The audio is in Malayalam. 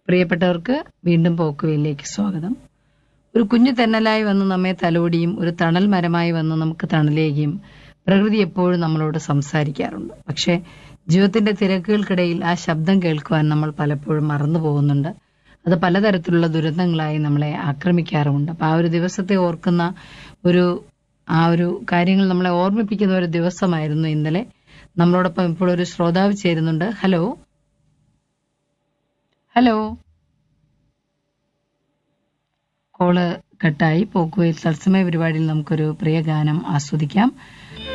പ്രിയപ്പെട്ടവർക്ക് വീണ്ടും പോക്കുവയിലേക്ക് സ്വാഗതം ഒരു കുഞ്ഞു തെന്നലായി വന്ന് നമ്മെ തലോടിയും ഒരു തണൽ മരമായി വന്ന് നമുക്ക് തണലേകിയും പ്രകൃതി എപ്പോഴും നമ്മളോട് സംസാരിക്കാറുണ്ട് പക്ഷേ ജീവിതത്തിന്റെ തിരക്കുകൾക്കിടയിൽ ആ ശബ്ദം കേൾക്കുവാൻ നമ്മൾ പലപ്പോഴും മറന്നു പോകുന്നുണ്ട് അത് പലതരത്തിലുള്ള ദുരന്തങ്ങളായി നമ്മളെ ആക്രമിക്കാറുമുണ്ട് അപ്പൊ ആ ഒരു ദിവസത്തെ ഓർക്കുന്ന ഒരു ആ ഒരു കാര്യങ്ങൾ നമ്മളെ ഓർമ്മിപ്പിക്കുന്ന ഒരു ദിവസമായിരുന്നു ഇന്നലെ നമ്മളോടൊപ്പം ഇപ്പോൾ ഒരു ശ്രോതാവ് ചേരുന്നുണ്ട് ഹലോ ഹലോ കോള് കട്ടായി പോക്കുവയിൽ തത്സമയ പരിപാടിയിൽ നമുക്കൊരു പ്രിയ ഗാനം ആസ്വദിക്കാം